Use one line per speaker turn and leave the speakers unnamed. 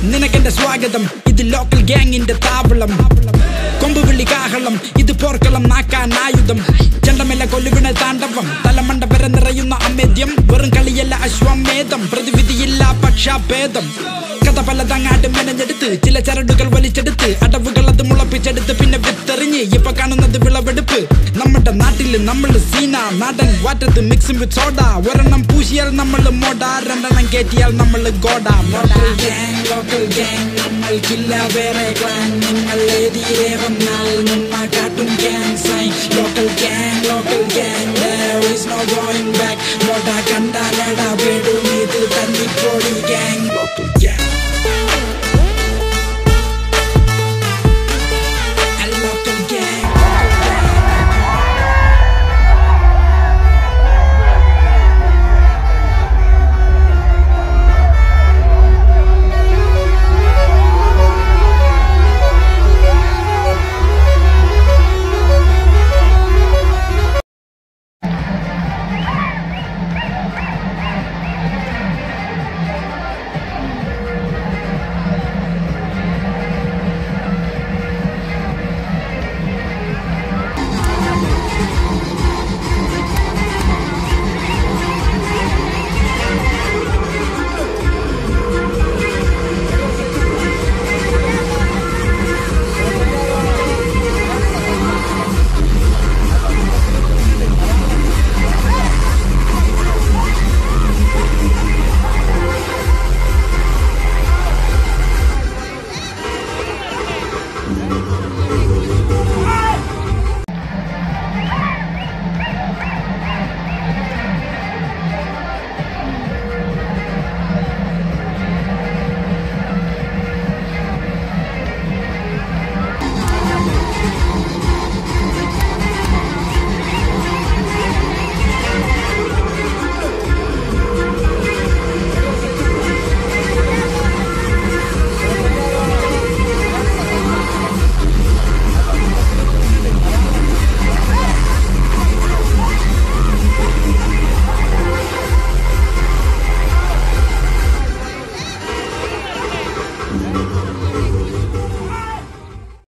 നിനക്കെന്റെ സ്വാഗതം ഇത് ലോക്കൽ ഗ്യാങ്ങിന്റെ താവളം കൊമ്പുവിളി കാഹളം ഇത് പോർക്കളം നാക്കാൻ ആയുധം ചെണ്ടമെല്ല കൊല്ലുവിണ താണ്ഡവം തലമണ്ട വരെ നിറയുന്ന അമേദ്യം വെറും കളിയല്ല അശ്വമേധം പ്രതിവിധിയില്ല പക്ഷാഭേദം കഥ പലതങ്ങാട്ട് മെനഞ്ഞെടുത്ത് ചില ചരടുകൾ വലിച്ചെടുത്ത് അടവുകൾ അത് മുളപ്പിച്ചെടുത്ത് പിന്നെ വിത്തെറിഞ്ഞ് ഇപ്പൊ കാണുന്നത് വിളവെടുപ്പ് നമ്മുടെ നാട്ടില് നമ്മൾ സീന നാടൻ വാറ്റത്ത് മിക്സും വിത്ത് സോഡ ഒരെണ്ണം പൂശിയാൽ നമ്മൾ മോഡ രണ്ടെണ്ണം കയറ്റിയാൽ നമ്മൾ ഗോഡ ലോക്കൽ ഗ്യാങ് ലോക്കൽ ഗ്യാങ് നമ്മൾക്കില്ല വേറെ ക്ലാൻ നിങ്ങൾ ഏതിയെ വന്നാൽ നമ്മ കാട്ടും gang sign local gang local gang there is no going back മോഡ കണ്ടാലട വീടും ഇത് തന്നിപ്പോടി gang local gang local gang